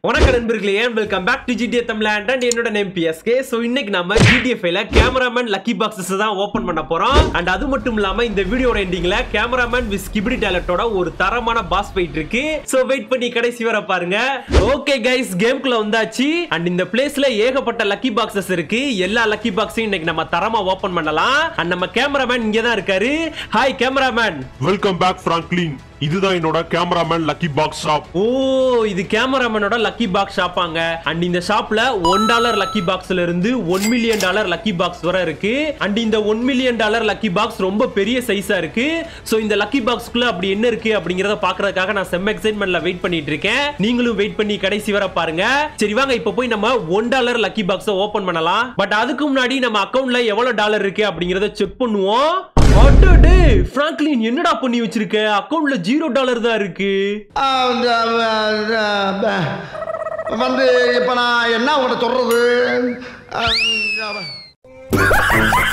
வணக்கம் நண்பர்களே ஏன் welcome back to GTA Tamil land and என்னோட நேம் பிஎஸ்கே ஸோ இன்னைக்கு நம்ம ஜிடிஎஃப்ல கேமராமேன் லக்கி பாக்ஸஸ் தான் ஓப்பன் பண்ண போறோம் அண்ட் அது மட்டும் இல்லாம இந்த வீடியோட எண்டிங்ல கேமராமேன் வித் கிபிடி டேலட்டோட ஒரு தரமான பாஸ் ஃபைட் இருக்கு ஸோ வெயிட் பண்ணி கடைசி வர பாருங்க ஓகே கைஸ் கேம்குள்ள வந்தாச்சு அண்ட் இந்த பிளேஸ்ல ஏகப்பட்ட லக்கி பாக்ஸஸ் இருக்கு எல்லா லக்கி பாக்ஸையும் இன்னைக்கு நம்ம தரமா ஓப்பன் பண்ணலாம் அண்ட் நம்ம கேமராமேன் இங்க தான் இருக்காரு hi cameraman welcome back Franklin இதுதான் என்னோட கேமராமேன் லக்கி பாக்ஸ் ஷாப் ஓ இது கேமராமேனோட லக்கி பாக்ஸ் ஷாப்பாங்க அண்ட் இந்த ஷாப்ல ஒன் டாலர் லக்கி பாக்ஸ்ல இருந்து one million dollar lucky box வரை இருக்கு அண்ட் இந்த one million dollar lucky box ரொம்ப பெரிய சைஸா இருக்கு சோ இந்த லக்கி பாக்ஸ்க்குள்ள அப்படி என்ன இருக்கு அப்படிங்கறத பாக்குறதுக்காக நான் செம்ம எக்ஸைட்மெண்ட்ல வெயிட் பண்ணிட்டு இருக்கேன் நீங்களும் வெயிட் பண்ணி கடைசி வரை பாருங்க சரி வாங்க இப்போ போய் நம்ம ஒன் டாலர் லக்கி பாக்ஸை ஓபன் பண்ணலாம் பட் அதுக்கு முன்னாடி நம்ம அக்கவுண்ட்ல எவ்வளவு டாலர் இருக்கு அப்படிங்கறத செக் பண்ணுவோம் அடடே பிராங்க்லின் என்னடா பண்ணி வச்சிருக்க அக்கவுண்ட்ல ஜீரோ டாலர் தான் இருக்கு ஆ, இந்த, ஆ, ஆ, வந்து இப்போ நான் என்ன உங்கள்கிட்ட சொல்றது ஆ, ஆ,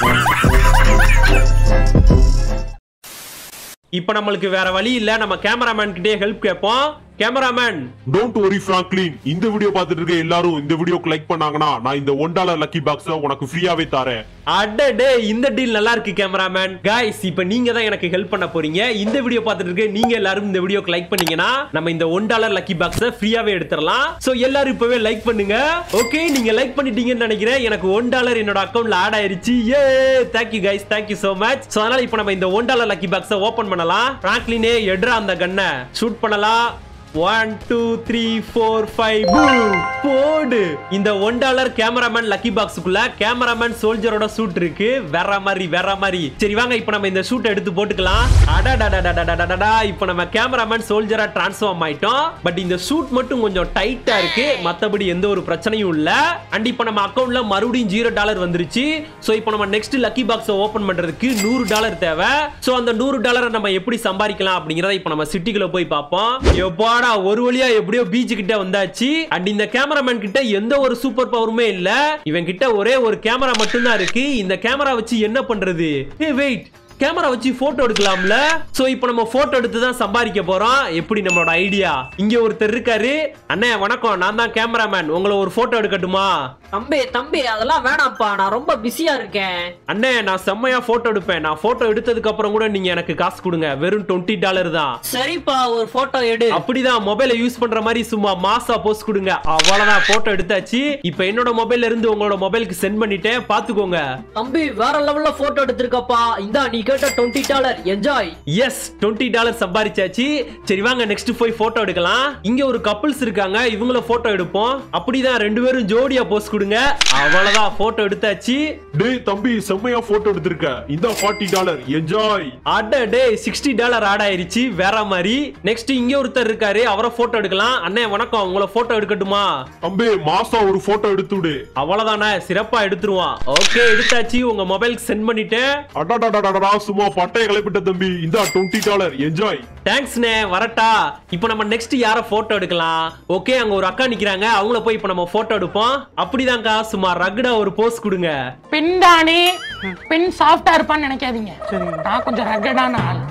இப்போ நம்மளுக்கு வேற வழி இல்ல நம்ம கேமராமேன் கிட்டே ஹெல்ப் கேட்போம் கேமராமேன் டோன்ட் வரி பிராங்க்லின் இந்த வீடியோ பார்த்துட்டு இருக்க எல்லாரும் இந்த வீடியோக்கு லைக் பண்ணாங்கன்னா நான் இந்த ஒன் டாலர் லக்கி பாக்ஸ உனக்கு ஃப்ரீயாவே தரேன் அடடே இந்த டீல் நல்லா இருக்கு கேமராமேன் காய்ஸ் இப்போ நீங்க தான் எனக்கு ஹெல்ப் பண்ண போறீங்க இந்த வீடியோ பார்த்துட்டு இருக்க நீங்க எல்லாரும் இந்த வீடியோக்கு லைக் பண்ணீங்கன்னா நம்ம இந்த ஒன் டாலர் லக்கி பாக்ஸை ஃப்ரீயாவே எடுத்துடலாம் சோ எல்லாரும் இப்பவே லைக் பண்ணுங்க ஓகே நீங்க லைக் பண்ணிட்டீங்கன்னு நினைக்கிறேன் எனக்கு ஒன் டாலர் என்னோட அக்கவுண்ட்ல ஆட் ஆயிருச்சு ஏ thank you guys thank you so much so அதனால இப்போ நம்ம இந்த ஒன் டாலர் லக்கி பாக்ஸை ஓபன் பண்ணலாம் பிராங்க்லினே எடுறா அந்த கண்ணை ஷூட் பண்ணலாம் one two three four five போடு இந்த ஒன் டாலர் கேமராமேன் லக்கி பாக்ஸுக்குள்ள கேமராமேன் சோல்ஜரோட சூட் இருக்கு வேற மாதிரி வேற மாதிரி சரி வாங்க இப்போ நம்ம இந்த சூட் எடுத்து போட்டுக்கலாம் அடடடடடடடடடா இப்போ நம்ம கேமராமேன் சோல்ஜரா டிரான்ஸ்ஃபார்ம் ஆயிட்டோம் பட் இந்த சூட் மட்டும் கொஞ்சம் டைட்டா இருக்கு மத்தபடி எந்த ஒரு பிரச்சனையும் இல்ல அண்ட் இப்போ நம்ம அக்கவுண்ட்ல மறுபடியும் ஜீரோ டாலர் வந்துருச்சு சோ இப்போ நம்ம நெக்ஸ்ட் லக்கி பாக்ஸை ஓபன் பண்றதுக்கு நூறு டாலர் தேவை சோ அந்த நூறு டாலரை நம்ம எப்படி சம்பாதிக்கலாம் அப்படிங்கறத இப்போ நம்ம சிட்டிக்குள்ள போய் பார்ப்போம் எப்பாடா ஒரு வழியா எப்படியோ பீச் கிட்ட வந்தாச்சு அண்ட் இந்த கேமராமேன் கிட்ட எந்த ஒரு சூப்பர் பவருமே இல்ல இவன் கிட்ட ஒரே ஒரு கேமரா மட்டும்தான் இருக்கு இந்த கேமரா வச்சு என்ன பண்றது ஏ வெயிட் கேமரா வச்சு போட்டோ எடுக்கலாம்ல சோ இப்போ நம்ம போட்டோ எடுத்து தான் சம்பாதிக்க போறோம் எப்படி நம்மளோட ஐடியா இங்க ஒருத்தர் இருக்காரு அண்ணே வணக்கம் நான் தான் கேமராமேன் உங்களை ஒரு போட்டோ எடுக்கட்டுமா தம்பி தம்பி அதெல்லாம் வேணாம்ப்பா நான் ரொம்ப பிஸியா இருக்கேன் அண்ணே நான் செம்மையா போட்டோ எடுப்பேன் நான் போட்டோ எடுத்ததுக்கு அப்புறம் கூட நீங்க எனக்கு காசு கொடுங்க வெறும் டுவெண்ட்டி டாலர் தான் சரிப்பா ஒரு போட்டோ எடு அப்படிதான் மொபைலை யூஸ் பண்ற மாதிரி சும்மா மாசா போஸ்ட் கொடுங்க அவ்வளவுதான் போட்டோ எடுத்தாச்சு இப்போ என்னோட மொபைல்ல இருந்து உங்களோட மொபைலுக்கு சென்ட் பண்ணிட்டேன் பாத்துக்கோங்க தம்பி வேற லெவல்ல போட்டோ எடுத்திருக்கப்பா இந்தா நீ கேட்ட twenty dollar enjoy yes twenty dollar சம்பாதிச்சாச்சு சரி வாங்க நெக்ஸ்ட் போய் போட்டோ எடுக்கலாம் இங்க ஒரு கப்பிள்ஸ் இருக்காங்க இவங்கள போட்டோ எடுப்போம் அப்படிதான் ரெண்டு பேரும் ஜோடியா போஸ்ட் கொடுங்க அவ்வளவுதான் போட்டோ எடுத்தாச்சு டேய் தம்பி செம்மையா போட்டோ எடுத்திருக்க இந்த ஃபார்ட்டி டாலர் என்ஜாய் அட டே சிக்ஸ்டி டாலர் ஆட் ஆயிருச்சு வேற மாதிரி நெக்ஸ்ட் இங்க ஒருத்தர் இருக்காரு அவரை போட்டோ எடுக்கலாம் அண்ணே வணக்கம் உங்களை போட்டோ எடுக்கட்டுமா தம்பி மாசம் ஒரு போட்டோ எடுத்து விடு அவ்வளவுதானே சிறப்பா எடுத்துருவான் ஓகே எடுத்தாச்சு உங்க மொபைலுக்கு சென்ட் பண்ணிட்டேன் அடாடாடாடா சும்மா பட்டைய கிளப்பிட்ட தம்பி இந்த டுவெண்ட்டி டாலர் என்ஜாய் தேங்க்ஸ்ண்ணே வரட்டா இப்போ நம்ம நெக்ஸ்ட் யார போட்டோ எடுக்கலாம் ஓகே அங்க ஒரு அக்கா நிக்கிறாங்க அவங்கள போய் இப்போ நம்ம போட்டோ எடுப்போம் அப்படிதான்க்கா சும்மா ரகுடா ஒரு போஸ் கொடுங்க பெண் தானே பெண் சாஃப்டா இருப்பான்னு நினைக்காதீங்க நான் கொஞ்சம் ரகடான ஆள்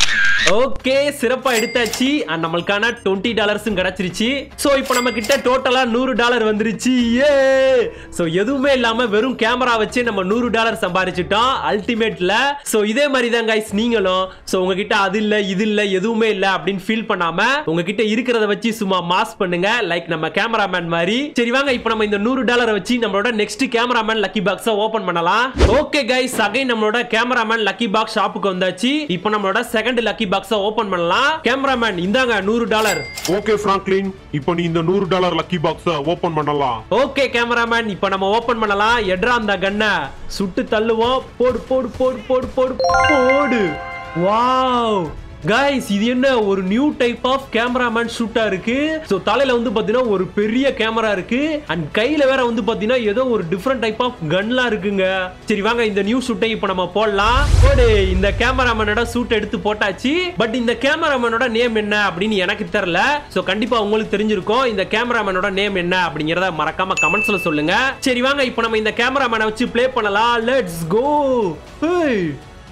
ஓகே சிறப்பா எடுத்தாச்சு and நம்மளுக்கான டுவெண்ட்டி டாலர்ஸும் கிடைச்சிருச்சு சோ இப்போ நம்ம கிட்ட டோட்டலா நூறு டாலர் வந்துருச்சு ஏ சோ எதுவுமே இல்லாம வெறும் கேமரா வச்சு நம்ம நூறு டாலர் சம்பாதிச்சிட்டோம் அல்டிமேட்ல சோ இதே மாதிரி தான் கைஸ் நீங்களும் சோ உங்ககிட்ட அது இல்ல இது இல்ல எதுவுமே இல்ல அப்படின்னு ஃபீல் பண்ணாம உங்ககிட்ட இருக்கிறத வச்சு சும்மா மாஸ் பண்ணுங்க லைக் நம்ம கேமராமேன் மாதிரி சரி வாங்க இப்போ நம்ம இந்த நூறு டாலரை வச்சு நம்மளோட நெக்ஸ்ட் கேமராமேன் லக்கி பாக்ஸை ஓபன் பண்ணலாம் ஓகே கைஸ் அகைன் நம்மளோட கேமராமேன் லக்கி பாக்ஸ் ஷாப்புக்கு வந்தாச்சு இப்போ நம்மளோட செகண்ட் லக்கி பாக்ஸை ஓபன் பண்ணலாம் கேமராமேன் இந்தாங்க நூறு டாலர் ஓகே பிராங்க்லின் இப்போ நீ இந்த நூறு டாலர் லக்கி பாக்ஸ ஓபன் பண்ணலாம் ஓகே கேமராமேன் இப்போ நம்ம ஓபன் பண்ணலாம் எட்ரா அந்த கண்ணை சுட்டு தள்ளுவோம் போடு போடு போடு போடு போடு போடு வாவ் கைஸ் இது என்ன ஒரு நியூ டைப் ஆஃப் கேமராமேன் ஷூட்டா இருக்கு சோ தலையில வந்து பாத்தீங்கன்னா ஒரு பெரிய கேமரா இருக்கு அண்ட் கையில வேற வந்து பாத்தீங்கன்னா ஏதோ ஒரு டிஃப்ரெண்ட் டைப் ஆஃப் கன்லாம் இருக்குங்க சரி வாங்க இந்த நியூ ஷூட்டை இப்போ நம்ம போடலாம் போடு இந்த கேமராமேனோட ஷூட் எடுத்து போட்டாச்சு பட் இந்த கேமராமேனோட நேம் என்ன அப்படின்னு எனக்கு தெரியல சோ கண்டிப்பா உங்களுக்கு தெரிஞ்சிருக்கும் இந்த கேமராமேனோட நேம் என்ன அப்படிங்கறத மறக்காம கமெண்ட்ஸ்ல சொல்லுங்க சரி வாங்க இப்போ நம்ம இந்த கேமராமேனை வச்சு ப்ளே பண்ணலாம் லெட்ஸ் கோ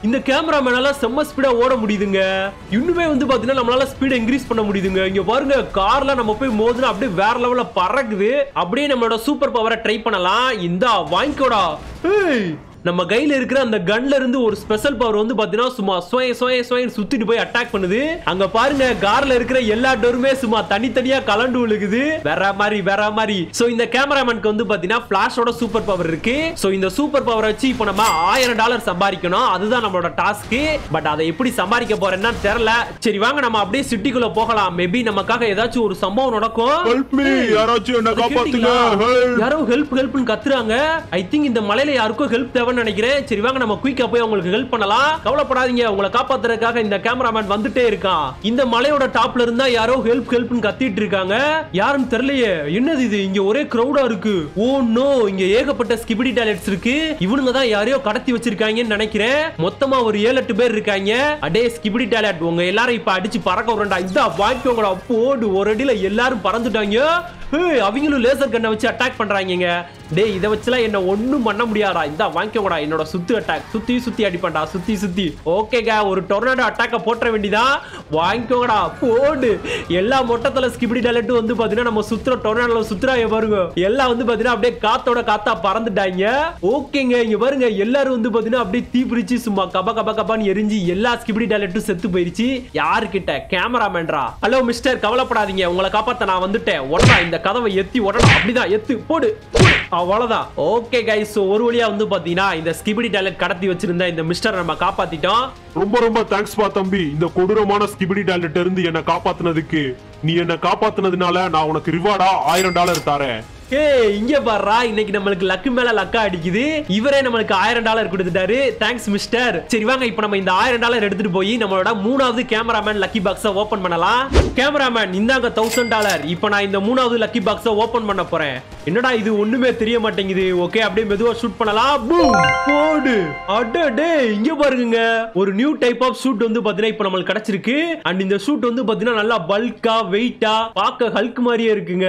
இந்த கேமராமேனால செம்ம ஸ்பீடா ஓட முடியுதுங்க இன்னுமே வந்து பாத்தீங்கன்னா நம்மளால ஸ்பீட் இன்க்ரீஸ் பண்ண முடியுதுங்க இங்க பாருங்க கார்ல நம்ம போய் மோதுனா அப்படியே வேற லெவல்ல பறக்குது அப்படியே நம்மளோட சூப்பர் பவரை ட்ரை பண்ணலாம் இந்தா வாங்கிக்கோடா ஏய் நம்ம கையில இருக்கிற அந்த கன்ல இருந்து ஒரு ஸ்பெஷல் பவர் வந்து பாத்தீங்கன்னா சும்மா சோய சோய சோயன்னு சுத்திட்டு போய் அட்டாக் பண்ணுது அங்க பாருங்க கார்ல இருக்கிற எல்லா டோருமே சும்மா தனித்தனியா கலண்டு விழுகுது வேற மாதிரி வேற மாதிரி சோ இந்த கேமராமேனுக்கு வந்து பாத்தீங்கன்னா பிளாஷோட சூப்பர் பவர் இருக்கு சோ இந்த சூப்பர் பவர் வச்சு இப்போ நம்ம ஆயிரம் டாலர் சம்பாதிக்கணும் அதுதான் நம்மளோட டாஸ்க் பட் அதை எப்படி சம்பாதிக்க போறேன்னா தெரியல சரி வாங்க நம்ம அப்படியே சிட்டிக்குள்ள போகலாம் மேபி நமக்காக ஏதாச்சும் ஒரு சம்பவம் நடக்கும் ஹெல்ப் மீ யாராச்சும் என்ன அதை காப்பாத்துங்க கேட்டீங்களா? help. யாரோ ஹெல்ப் ஹெல்ப்னு கத்துறாங்க ஐ திங்க் இந்த மலையில யாருக்கும் ஹெல்ப் தேவைன்னு நினைக்கிறேன் சரி வாங்க நம்ம குயிக்கா போய் உங்களுக்கு ஹெல்ப் பண்ணலாம் கவலைப்படாதீங்க உங்களை காப்பாத்துறதுக்காக இந்த கேமராமேன் வந்துட்டே இருக்கான் இந்த மலையோட டாப்ல இருந்தா யாரோ ஹெல்ப் ஹெல்ப்னு கத்திட்டு இருக்காங்க யாருன்னு தெரியலையே என்னது இது இங்க ஒரே கிரௌடா இருக்கு ஓ நோ இங்க ஏகப்பட்ட ஸ்கிபிடி டாய்லெட்ஸ் இருக்கு இவனுங்க தான் யாரையோ கடத்தி வச்சிருக்காங்கன்னு நினைக்கிறேன் மொத்தமா ஒரு ஏழு எட்டு பேர் இருக்காங்க அடே ஸ்கிபிடி டாய்லெட் உங்க எல்லாரும் இப்ப அடிச்சு பறக்க விடுறா இதா வாங்கிக்கோங்கடா போடு ஒரு அடியில எல்லாரும் பறந்துட்டாங்க ஏய், அவங்களும் லேசர் கண்ணை வச்சு அட்டாக் பண்றாங்கங்க டேய் இதை வச்சுலாம் என்ன ஒண்ணும் பண்ண முடியாதா இந்த வாங்கிக்கோடா என்னோட சுத்து அட்டாக் சுத்தி சுத்தி அடிப்பேன்டா சுத்தி சுத்தி ஓகேங்க ஒரு டொர்னாடோ அட்டாக்க போட்டுற வேண்டியதான் வாங்கிக்கோங்கடா போடு எல்லா மொட்டத்துல ஸ்கிபிடி டலட்டும் வந்து பாத்தீங்கன்னா நம்ம சுத்துற டொர்னாடோல சுத்துறாங்க பாருங்க எல்லாம் வந்து பாத்தீங்கன்னா அப்படியே காத்தோட காத்தா பறந்துட்டாங்க ஓகேங்க இங்க பாருங்க எல்லாரும் வந்து பாத்தீங்கன்னா அப்படியே தீ பிடிச்சு சும்மா கப கப கபான்னு எரிஞ்சு எல்லா ஸ்கிபிடி டலட்டும் செத்து போயிருச்சு யாருக்கிட்ட கேமராமேன்ரா ஹலோ மிஸ்டர் கவலைப்படாதீங்க உங்களை காப்பாத்த நான் வந்துட்டேன் உடனே இந்த கதவை எத்தி உடனே அப்படிதான் எத்து போடு போடு. அவ்வளவுதான் ஓகே கைஸ் ஒரு வழியா வந்து பாத்தீங்கன்னா இந்த ஸ்கிபிடி டேலட் கடத்தி வச்சிருந்த இந்த மிஸ்டர் நம்ம காப்பாத்திட்டோம் ரொம்ப ரொம்ப தேங்க்ஸ் பா தம்பி இந்த கொடூரமான ஸ்கிபிடி டாலெட் இருந்து என்ன காப்பாத்துனதுக்கு நீ என்ன காப்பாத்துனதுனால நான் உனக்கு ரிவார்டா ஆயிரம் டாலர் தரேன் ஏய் இங்க பாருடா இன்னைக்கு நம்மளுக்கு லக்கு மேல லக்கா அடிக்குது இவரே நம்மளுக்கு ஆயிரம் டாலர் கொடுத்துட்டாரு தேங்க்ஸ் மிஸ்டர் சரி வாங்க இப்போ நம்ம இந்த ஆயிரம் டாலர் எடுத்துட்டு போய் நம்மளோட மூணாவது கேமராமேன் லக்கி பாக்ஸ ஓபன் பண்ணலாம் கேமராமேன் இந்தாங்க தௌசண்ட் டாலர் இப்போ நான் இந்த மூணாவது லக்கி பாக்ஸ ஓபன் பண்ண போறேன் என்னடா இது ஒண்ணுமே தெரிய மாட்டேங்குது ஓகே அப்படியே மெதுவா ஷூட் பண்ணலாம் பூம் போடு அடடே இங்க பாருங்க ஒரு நியூ டைப் ஆஃப் ஷூட் வந்து பாத்தீங்கன்னா இப்போ நம்மளுக்கு கிடைச்சிருக்கு அண்ட் இந்த ஷூட் வந்து பாத்தீங்கன்னா நல்லா பல்கா வெயிட்டா பார்க்க ஹல்க் மாதிரியே இருக்குங்க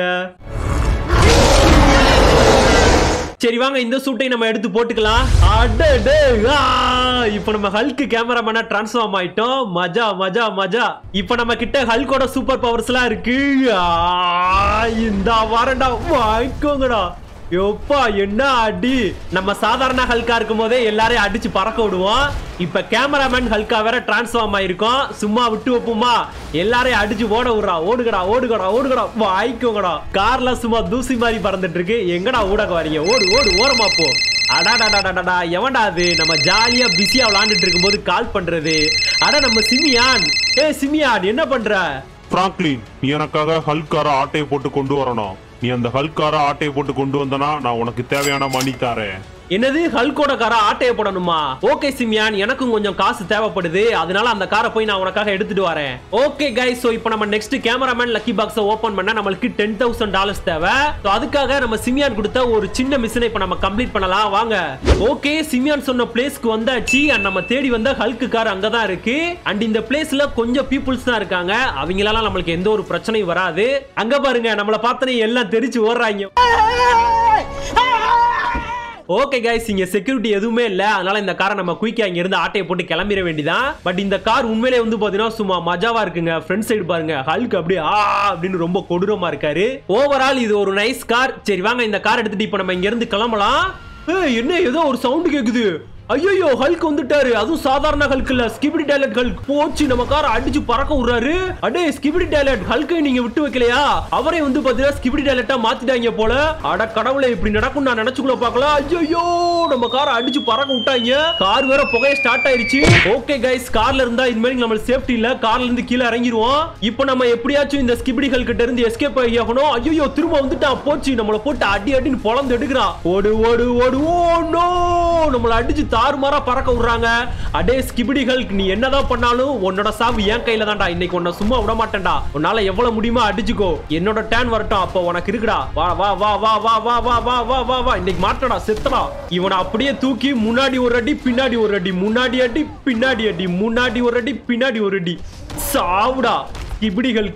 சரி வாங்க இந்த சூட்டை நம்ம எடுத்து போட்டுக்கலாம் அடடே ஆ! இப்போ நம்ம ஹல்க் கேமராமேனா டிரான்ஸ்ஃபார்ம் ஆயிட்டோம் மஜா மஜா மஜா இப்போ நம்ம கிட்ட ஹல்கோட சூப்பர் பவர்ஸ்லாம் இருக்கு ஆ! இந்த வரண்டா வாங்கிக்கோங்கடா எப்பா என்ன அடி நம்ம சாதாரண ஹல்கா இருக்கும் போதே எல்லாரையும் அடிச்சு பறக்க விடுவோம் இப்ப கேமராமேன் ஹல்கா வேற டிரான்ஸ்ஃபார்ம் ஆயிருக்கோம் சும்மா விட்டு வைப்போமா எல்லாரையும் அடிச்சு ஓட விடுறா ஓடுகடா ஓடுகடா ஓடுகடா வாய்க்கோங்கடா கார்ல சும்மா தூசி மாதிரி பறந்துட்டு இருக்கு எங்கடா ஊடக வரீங்க ஓடு ஓடு ஓரமா போ அடாடாடாடாடா எவன்டா அது நம்ம ஜாலியா பிஸியா விளாண்டுட்டு இருக்கும்போது கால் பண்றது அட நம்ம சிமியான் ஏ சிமியான் என்ன பண்ற பிராங்க்லின் நீ எனக்காக ஹல்கார ஆட்டையை போட்டு கொண்டு வரணும் நீ அந்த ஹல்கார ஆட்டையை போட்டு கொண்டு வந்தனா நான் உனக்கு தேவையான மணி தரேன் என்னது ஹல்கோட காரை ஆட்டைய போடணுமா ஓகே சிமியான் எனக்கும் கொஞ்சம் காசு தேவைப்படுது அதனால அந்த காரை போய் நான் உனக்காக எடுத்துட்டு வரேன் ஓகே கைஸ் சோ இப்போ நம்ம நெக்ஸ்ட் கேமராமேன் லக்கி பாக்ஸை ஓபன் பண்ணா நம்மளுக்கு டென் தௌசண்ட் டாலர்ஸ் தேவை So அதுக்காக நம்ம சிமியான் கொடுத்த ஒரு சின்ன மிஷினை இப்போ நம்ம கம்ப்ளீட் பண்ணலாம் வாங்க ஓகே சிமியான் சொன்ன பிளேஸ்க்கு வந்தாச்சு அண்ட் நம்ம தேடி வந்த ஹல்க்கு கார் அங்கதான் இருக்கு அண்ட் இந்த பிளேஸ்ல கொஞ்சம் பீப்புள்ஸ் தான் இருக்காங்க அவங்களால நம்மளுக்கு எந்த ஒரு பிரச்சனையும் வராது அங்க பாருங்க நம்மள பார்த்தனே எல்லாம் தெரிச்சு ஓடுறாங்க ஓகே கைஸ் இங்க செக்யூரிட்டி எதுவுமே இல்ல அதனால இந்த காரை நம்ம குயிக்கா இங்க இருந்து ஆட்டையை போட்டு கிளம்பிட வேண்டியதான் பட் இந்த கார் உண்மையிலே வந்து பாத்தீங்கன்னா சும்மா மஜாவா இருக்குங்க ஃப்ரண்ட் சைடு பாருங்க ஹல்க் அப்படியே ஆ அப்படின்னு ரொம்ப கொடூரமா இருக்காரு ஓவரால் இது ஒரு நைஸ் கார் சரி வாங்க இந்த கார் எடுத்துட்டு இப்போ நம்ம இங்க இருந்து கிளம்பலாம் ஏய், என்ன ஏதோ ஒரு சவுண்ட் கேக்குது ஐயோ ஹல்க் வந்துட்டாரு அதுவும் சாதாரண ஹல்க் இல்ல ஸ்கிபிடி டேலட் ஹல்க் போச்சு நம்ம கார அடிச்சு பறக்க விடுறாரு அடே ஸ்கிபிடி டேலட் ஹல்கை நீங்க விட்டு வைக்கலையா அவரே வந்து பாத்தீங்கன்னா ஸ்கிபிடி டேலட்டா மாத்திட்டாங்க போல அட கடவுளே இப்படி நடக்கும் நான் நினைச்சுக்குள்ள பார்க்கல ஐயோ நம்ம காரை அடிச்சு பறக்க விட்டாங்க கார் வேற புகைய ஸ்டார்ட் ஆயிருச்சு ஓகே கைஸ் கார்ல இருந்தா இது மாதிரி நம்ம சேஃப்டி இல்ல கார்ல இருந்து கீழே இறங்கிடுவோம் இப்போ நம்ம எப்படியாச்சும் இந்த ஸ்கிபிடி ஹல்க் கிட்ட இருந்து எஸ்கேப் ஆகணும் ஐயோ திரும்ப வந்துட்டான் போச்சு நம்மள போட்டு அடி அடின்னு பொழந்து எடுக்கிறான் ஓடு ஓடு ஓடு ஓ நோ நம்மள அடிச்சு தாறுமாறா பறக்க விடுறாங்க அடே ஸ்கிபிடி ஹல்க் நீ என்னதான் பண்ணாலும் உன்னோட சாவு என் கையில தான்டா இன்னைக்கு உன்னை சும்மா விட மாட்டேன்டா உன்னால எவ்வளவு முடியுமோ அடிச்சுக்கோ என்னோட டேன் வரட்டும் அப்போ உனக்கு இருக்குடா வா வா வா வா வா வா வா வா வா வா வா இன்னைக்கு மாட்டடா செத்தடா இவனை அப்படியே தூக்கி முன்னாடி ஒரு அடி பின்னாடி ஒரு அடி முன்னாடி அடி பின்னாடி அடி முன்னாடி ஒரு அடி பின்னாடி ஒரு அடி சாவுடா ஸ்கிபிடிகளுக்கு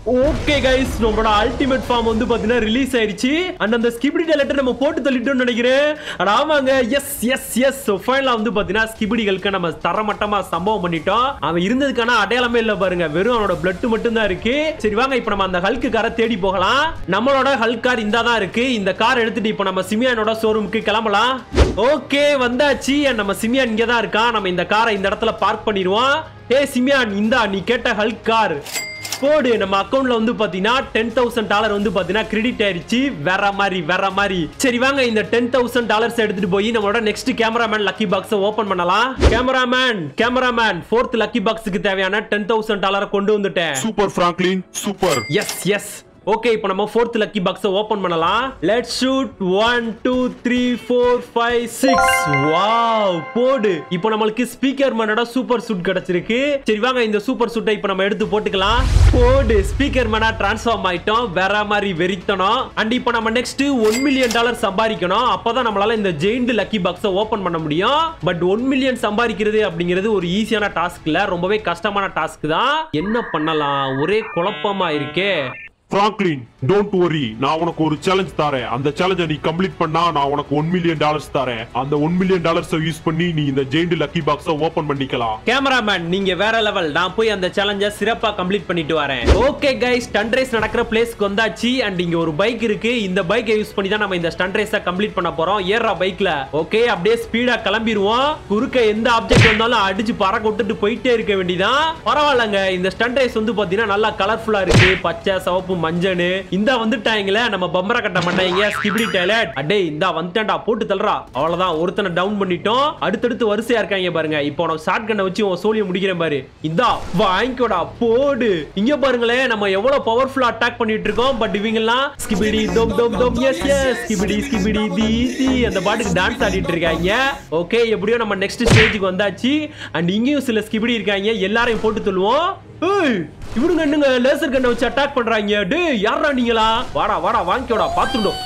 ஓகே கைஸ் நம்மளோட அல்டிமேட் ஃபார்ம் வந்து பாத்தீங்கன்னா ரிலீஸ் ஆயிருச்சு அண்ட் அந்த ஸ்கிபிடி டேலட்டை நம்ம போட்டு தள்ளிட்டோம்னு நினைக்கிறேன் அட ஆமாங்க எஸ் எஸ் எஸ் ஃபைனலா வந்து பாத்தீங்கன்னா ஸ்கிபிடிகளுக்கு நம்ம தரமட்டமா சம்பவம் பண்ணிட்டோம் அவன் இருந்ததுக்கான அடையாளமே இல்ல பாருங்க வெறும் அவனோட பிளட் மட்டும் தான் இருக்கு சரி வாங்க இப்போ நம்ம அந்த ஹல்க்கு காரை தேடி போகலாம் நம்மளோட ஹல்க் கார் இந்தா தான் இருக்கு இந்த கார் எடுத்துட்டு இப்போ நம்ம சிமியானோட ஷோரூமுக்கு கிளம்பலாம் ஓகே வந்தாச்சு and நம்ம சிமியான் இங்க தான் இருக்கான் நம்ம இந்த காரை இந்த இடத்துல பார்க் பண்ணிடுவோம் ஏ சிமியான் இந்தா நீ கேட்ட ஹல்க் கார் போடு நம்ம அக்கவுண்ட்ல வந்து பாத்தீங்கன்னா டென் தௌசண்ட் டாலர் வந்து பாத்தீங்கன்னா கிரெடிட் ஆயிருச்சு வேற மாதிரி வேற மாதிரி சரி வாங்க இந்த டென் தௌசண்ட் டாலர்ஸ் எடுத்துட்டு போய் நம்மளோட next cameraman lucky box open பண்ணலாம் கேமராமேன் கேமராமேன் ஃபோர்த் லக்கி பாக்ஸுக்கு தேவையான டென் தௌசண்ட் டாலரை கொண்டு வந்துட்டேன் super Franklin super yes yes okay இப்போ நம்ம ஃபோர்த் லக்கி பாக்ஸை ஓபன் பண்ணலாம் let's shoot one two three four five six wow போடு இப்போ நம்மளுக்கு ஸ்பீக்கர் மேனோட சூப்பர் சூட் கிடைச்சிருக்கு சரி வாங்க இந்த சூப்பர் சூட்டை இப்போ நம்ம எடுத்து போட்டுக்கலாம் போடு ஸ்பீக்கர் மேனா டிரான்ஸ்ஃபார்ம் ஆயிட்டோம் வேற மாதிரி வெறித்தனம் அண்ட் இப்போ நம்ம நெக்ஸ்ட் ஒன் மில்லியன் டாலர் சம்பாதிக்கணும் அப்பதான் நம்மளால இந்த ஜெயிண்ட் லக்கி பாக்ஸை ஓபன் பண்ண முடியும் பட் ஒன் மில்லியன் சம்பாதிக்கிறது அப்படிங்கிறது ஒரு ஈஸியான டாஸ்க் இல்ல ரொம்பவே கஷ்டமான டாஸ்க் தான் என்ன பண்ணலாம் ஒரே குழப்பமா இருக்கே பிராங்க்லின் டோன்ட் வரி நான் உனக்கு ஒரு சேலஞ்ச் தரேன் அந்த சேலஞ்சை நீ கம்ப்ளீட் பண்ணா நான் உனக்கு ஒன் மில்லியன் டாலர்ஸ் தரேன் அந்த ஒன் மில்லியன் டாலர்ஸ் யூஸ் பண்ணி நீ இந்த ஜெயிண்ட் லக்கி பாக்ஸை ஓபன் பண்ணிக்கலாம் கேமராமேன் நீங்க வேற லெவல் நான் போய் அந்த சேலஞ்ச சிறப்பா கம்ப்ளீட் பண்ணிட்டு வரேன் ஓகே கைஸ் ஸ்டண்ட் ரேஸ் நடக்கிற பிளேஸ்க்கு வந்தாச்சு அண்ட் இங்க ஒரு பைக் இருக்கு இந்த பைக்கை யூஸ் பண்ணி தான் நம்ம இந்த ஸ்டண்ட் ரேஸ கம்ப்ளீட் பண்ண போறோம் ஏறா பைக்ல ஓகே அப்படியே ஸ்பீடா கிளம்பிடுவோம் குறுக்க எந்த ஆப்ஜெக்ட் வந்தாலும் அடிச்சு பறக்க விட்டுட்டு போயிட்டே இருக்க வேண்டியதான் பரவாயில்லங்க இந்த ஸ்டண்ட் ரேஸ் வந்து பாத்தீங்கன்னா நல்லா கலர்ஃபுல்லா இருக்கு பச்சை சிவப்பு மஞ்சள் இந்த வந்துட்டாங்களே நம்ம பம்பர கட்ட மாட்டாங்க ஸ்கிபிடி டைலட் அடே இந்த வந்துட்டேன்டா போட்டு தள்ளுறா அவ்வளவுதான் ஒருத்தனை டவுன் பண்ணிட்டோம் அடுத்தடுத்து வரிசையா இருக்காங்க பாருங்க இப்போ நான் ஷார்ட் கண்ணை வச்சு உன் சோழியை முடிக்கிறேன் பாரு இந்தா வாங்கிக்கோடா போடு இங்க பாருங்களேன் நம்ம எவ்வளவு பவர்ஃபுல்லா அட்டாக் பண்ணிட்டு இருக்கோம் பட் இவங்க எல்லாம் ஸ்கிபிடி டோம் டோம் டோம் எஸ் எஸ் ஸ்கிபிடி ஸ்கிபிடி தீசி அந்த பாட்டுக்கு டான்ஸ் ஆடிட்டு இருக்காங்க ஓகே எப்படியோ நம்ம நெக்ஸ்ட் ஸ்டேஜுக்கு வந்தாச்சு அண்ட் இங்கேயும் சில ஸ்கிபிடி இருக்காங்க எல்லாரையும் போட்டு சொல்லுவோம் ஏய் இவனுங்க என்னங்க லேசர் கண்ணை வச்சு அட்டாக் பண்றாங்க டேய் யாரா நீங்களா வாடா வாடா வாங்கிக்கோடா பாத்துட்டோம்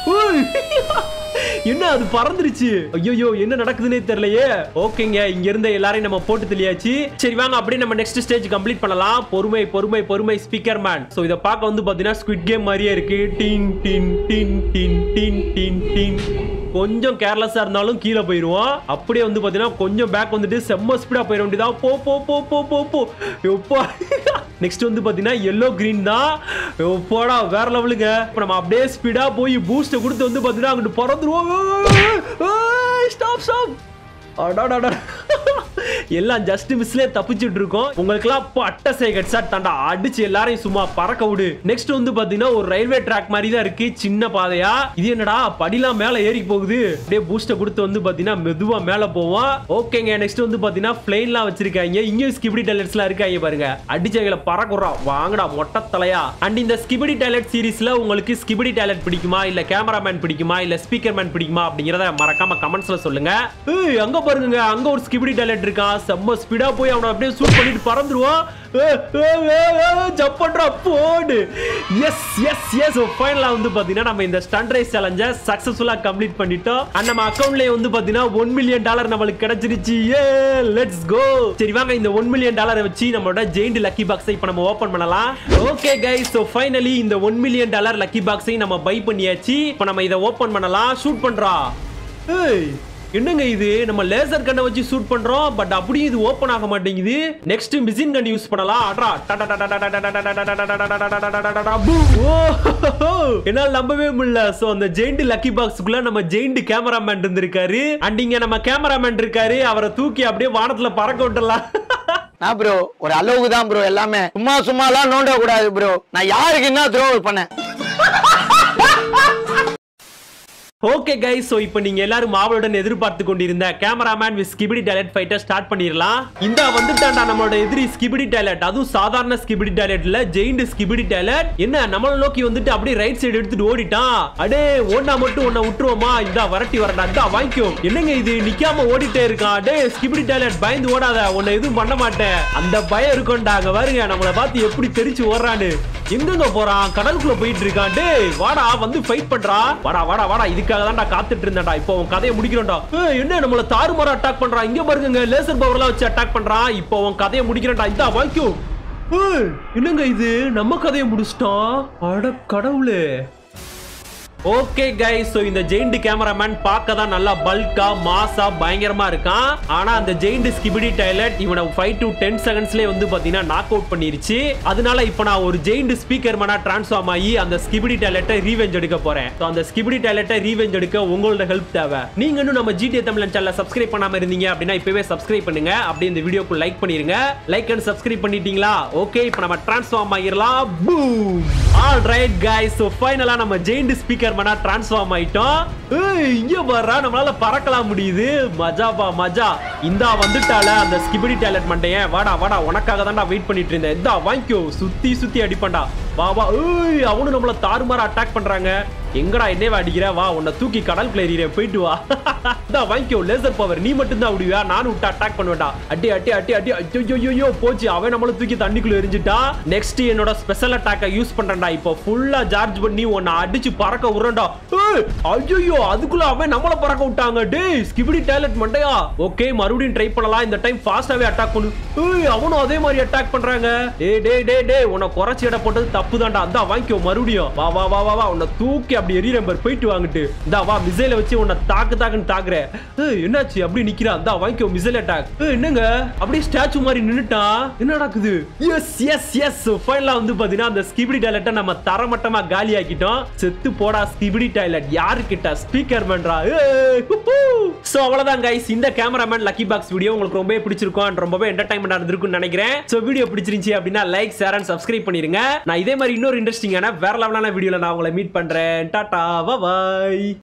என்ன அது பறந்துருச்சு ஐயோ என்ன நடக்குதுன்னே தெரியலையே ஓகேங்க இங்க இருந்த எல்லாரையும் நம்ம போட்டு தெளியாச்சு சரி வாங்க அப்படியே நம்ம நெக்ஸ்ட் ஸ்டேஜ் கம்ப்ளீட் பண்ணலாம் பொறுமை பொறுமை பொறுமை ஸ்பீக்கர் மேன் சோ இத பார்க்க வந்து பாத்தீங்கன்னா ஸ்குவிட் கேம் மாதிரியே இருக்கு டின் டின் டின் டின் டின் டின் டின் கொஞ்சம் கேர்லெஸ்ஸா இருந்தாலும் கீழே போயிருவோம் அப்படியே வந்து பாத்தீங்கன்னா கொஞ்சம் பேக் வந்துட்டு செம்ம ஸ்பீடா போயிட வேண்டியதா போ போ போ போ போ போ எப்பா நெக்ஸ்ட் வந்து பாத்தீங்கன்னா எல்லோ கிரீன் தான் எப்போடா வேற லெவலுங்க இப்போ நம்ம அப்படியே ஸ்பீடா போய் பூஸ்ட் கொடுத்து வந்து பாத்தீங்கன்னா அங்கிட்டு பறந்துருவோம் ஸ்டாப் ஸ்டாப் அடாடாடா எல்லாம் ஜஸ்ட் மிஸ்லே தப்பிச்சிட்டு இருக்கோம் உங்களுக்குலாம் இப்போ அட்டசை ஹெட்ஷாட் தாண்டா அடிச்சு எல்லாரையும் சும்மா பறக்க விடு நெக்ஸ்ட் வந்து பாத்தீங்கன்னா ஒரு ரயில்வே ட்ராக் மாதிரி தான் இருக்கு சின்ன பாதையா இது என்னடா படிலாம் மேல ஏறி போகுது அப்படியே பூஸ்ட கொடுத்து வந்து பாத்தீங்கன்னா மெதுவா மேல போவோம் ஓகேங்க நெக்ஸ்ட் வந்து பாத்தீங்கன்னா பிளெயின்லாம் வச்சிருக்காங்க இங்கேயும் ஸ்கிபிடி டைலட்ஸ்லாம் இருக்காங்க பாருங்க அடிச்சவங்கள பறக்குறோம் வாங்கடா மொட்டை தலையா அண்ட் இந்த ஸ்கிபிடி டைலட் சீரிஸ்ல உங்களுக்கு ஸ்கிபிடி டைலட் பிடிக்குமா இல்ல கேமராமேன் பிடிக்குமா இல்ல ஸ்பீக்கர் மேன் பிடிக்குமா அப்படிங்கறத மறக்காம கமெண்ட்ஸ்ல சொல்லுங்க ஏய் அங்க பாருங்க அங்க ஒரு ஸ்கிபிடி டைலட் இருக்கான் செம்ம ஸ்பீடா போய் அவனை அப்படியே சூட் பண்ணிட்டு பறந்துருவான் ஜம்ப் பண்றா போடு எஸ் எஸ் எஸ் ஃபைனலா வந்து பாத்தீங்கன்னா நம்ம இந்த ஸ்டண்ட் ரேஸ் சேலஞ்ச சக்சஸ்ஃபுல்லா கம்ப்ளீட் பண்ணிட்டோம் அண்ட் நம்ம அக்கவுண்ட்லயே வந்து பாத்தீங்கன்னா ஒன் மில்லியன் டாலர் நம்மளுக்கு கிடைச்சிருச்சு ஏ லெட்ஸ் கோ சரி வாங்க இந்த ஒன் மில்லியன் டாலரை வச்சு நம்மளோட ஜெயிண்ட் லக்கி பாக்ஸை இப்போ நம்ம ஓபன் பண்ணலாம் ஓகே கைஸ் ஸோ ஃபைனலி இந்த ஒன் மில்லியன் டாலர் லக்கி பாக்ஸை நம்ம பை பண்ணியாச்சு இப்போ நம்ம இதை ஓபன் பண்ணலாம் ஷூட் பண்றா ஏய் என்னங்க இது நம்ம லேசர் கண்ணை வச்சு ஷூட் பண்றோம் பட் அப்படியே இது ஓபன் ஆக மாட்டேங்குது நெக்ஸ்ட் மிஷின் கன் யூஸ் பண்ணலாம் அட்ரா என்னால நம்பவே முடியல சோ அந்த ஜெயிண்ட் லக்கி பாக்ஸ்க்குள்ள நம்ம ஜெயிண்ட் கேமராமேன் இருந்திருக்காரு அண்ட் இங்க நம்ம கேமராமேன் இருக்காரு அவரை தூக்கி அப்படியே வானத்துல பறக்க விட்டுறலாம் நான் ப்ரோ ஒரு அளவுக்கு தான் ப்ரோ எல்லாமே சும்மா சும்மாலாம் நோண்ட கூடாது ப்ரோ நான் யாருக்கு என்ன த்ரோ பண்ணேன் ஓகே கைஸ் சோ இப்போ நீங்க எல்லாரும் மாவளுடன் எதிர்பார்த்து கொண்டிருந்த cameraman with skibidi toilet fighter start பண்ணிரலாம் இந்த வந்துட்டான்டா நம்மளோட எதிரி ஸ்கிபிடி டைலட் அதுவும் சாதாரண ஸ்கிபிடி டைலட் இல்ல ஜெயிண்ட் ஸ்கிபிடி டைலட் என்ன நம்மள நோக்கி வந்துட்டு அப்படியே ரைட் சைடு எடுத்துட்டு ஓடிட்டான் அடே ஓடினா மட்டும் உன்னை விட்டுருவோமா இந்த வரட்டி வரடா இந்த வாங்கிக்கோ என்னங்க இது நிக்காம ஓடிட்டே இருக்கான் டே ஸ்கிபிடி டைலட் பயந்து ஓடாத உன்னை எதுவும் பண்ண மாட்டேன் அந்த பயம் இருக்கும்டா அங்க பாருங்க நம்மள பார்த்து எப்படி தெரிச்சு ஓடுறான்னு எங்கெங்க போறான் கடலுக்குள்ள போயிட்டு இருக்கான் டேய் வாடா வந்து ஃபைட் பண்றா வாடா வாடா வாடா இதுக்காக தான்டா காத்துட்டு இருந்தேன்டா இப்போ உன் கதையை முடிக்கிறோம்டா ஏய், என்ன நம்மள தாறுமாறா அட்டாக் பண்றான் இங்க பாருங்க லேசர் பவர்லாம் வச்சு அட்டாக் பண்றான் இப்போ உன் கதையை முடிக்கிறேன்டா இந்த வாங்கிக்கோ ஏய், என்னங்க இது நம்ம கதையை முடிச்சிட்டோம் அட கடவுளே ஓகே கைஸ் சோ இந்த ஜெயிண்ட் கேமராமேன் பார்க்க தான் நல்லா பல்கா மாசா பயங்கரமா இருக்கான் ஆனா அந்த ஜெயிண்ட் ஸ்கிபிடி டைலட் இவனை ஃபைவ் டு டென் செகண்ட்ஸ்லயே வந்து பாத்தீங்கன்னா நாக் அவுட் பண்ணிருச்சு அதனால இப்போ நான் ஒரு ஜெயிண்ட் ஸ்பீக்கர் மேனா டிரான்ஸ்ஃபார்ம் ஆகி அந்த ஸ்கிபிடி டைலட்டை ரீவெஞ்ச் எடுக்க போறேன் So, அந்த ஸ்கிபிடி டைலட்டை ரீவெஞ்ச் எடுக்க உங்களோட ஹெல்ப் தேவை நீங்க இன்னும் நம்ம ஜிடிஏ தமிழ் சேனலை சப்ஸ்கிரைப் பண்ணாம இருந்தீங்க அப்படின்னா இப்பவே சப்ஸ்கிரைப் பண்ணுங்க அப்படியே இந்த வீடியோக்கு லைக் பண்ணிருங்க லைக் அண்ட் சப்ஸ்கிரைப் பண்ணிட்டீங்களா ஓகே இப்போ நம்ம டிரான்ஸ்ஃபார்ம் ஆகிரலாம் boom all right guys so ஃபைனலா நம்ம ஜெயிண்ட் ஸ்பீக்கர் மனா டிரான்ஸ்ஃபார்ம் ஆயிட்டோம் ஏய் இங்க பாரு நம்மளால பறக்கலாம் முடியுது மஜாபா மஜா இந்தா வந்துட்டால அந்த ஸ்கிபிடி டேலட் மண்டையன் வாடா வாடா உனக்காக தான்டா வெயிட் பண்ணிட்டு இருந்தேன் இந்தா வாங்கிக்கோ சுத்தி சுத்தி அடிப்பண்டா வா வா ஏய் அவனும் நம்மள தாறுமாறா அட்டாக் பண்றாங்க எங்கடா என்னவே அடிக்கிற வா உன்னை தூக்கி கடல் எறிகிற போயிட்டு வா இந்தா வாங்கிக்கோ லேசர் பவர் நீ மட்டும் தான் விடுவியா நானும் விட்டு அட்டாக் பண்ணுவேன்டா அடி அடி அடி அடி ஐயோ போச்சு அவன் நம்மள தூக்கி தண்ணிக்குள்ள எரிஞ்சிட்டா நெக்ஸ்ட் என்னோட ஸ்பெஷல் அட்டாக்க யூஸ் பண்றேன்டா இப்போ ஃபுல்லா சார்ஜ் பண்ணி உன்னை அடிச்சு பறக்க விடுறேன்டா ஐயோ அதுக்குள்ள அவன் நம்மள பறக்க விட்டாங்க டேய் ஸ்கிபிடி டேலட் மண்டையா ஓகே மறுபடியும் ட்ரை பண்ணலாம் இந்த டைம் ஃபாஸ்டாவே அட்டாக் பண்ணு ஏய் அவனும் அதே மாதிரி அட்டாக் பண்றாங்க டேய் டேய் டேய் டேய் உன்னை குறைச்சி எடை போட்டது தப்பு தான்டா அதான் வாங்கிக்கோ மறுபடியும் வா வா வா வா வா உன்னை தூக்கி அப்படி எரிய நம்பர் போயிட்டு வாங்கிட்டு இந்தா வா மிசைல வச்சு உன்னை தாக்கு தாக்குன்னு தாக்குற ஏய் என்னாச்சு அப்படி நிக்கிறா இந்தா வாங்கிக்கோ மிசைல் அட்டாக் ஏய் என்னங்க அப்படியே ஸ்டாச்சு மாதிரி நின்னுட்டான் என்ன நடக்குது எஸ் எஸ் எஸ் ஃபைனலா வந்து பாத்தீங்கன்னா அந்த ஸ்கிபிடி டைலட்டை நம்ம தரமட்டமா காலி ஆக்கிட்டோம் செத்து போடா ஸ்கிபிடி டைலட் யாரு கிட்ட ஸ்பீக்கர் பண்றா சோ அவ்வளவுதான் கைஸ் இந்த கேமராமேன் லக்கி பாக்ஸ் வீடியோ உங்களுக்கு ரொம்பவே பிடிச்சிருக்கும் and ரொம்பவே என்டர்டைன்மெண்டா இருந்திருக்கும்னு நினைக்கிறேன் சோ வீடியோ பிடிச்சிருந்துச்சு அப்படின்னா லைக் ஷேர் அண்ட் சப்ஸ்கிரைப் பண்ணிருங்க நான் இதே மாதிரி இன்னொரு இன்ட்ரெஸ்டிங்கான வேற லெவலான வீடியோல நான் உங்களை மீட் பண்றேன் டாடா பாய்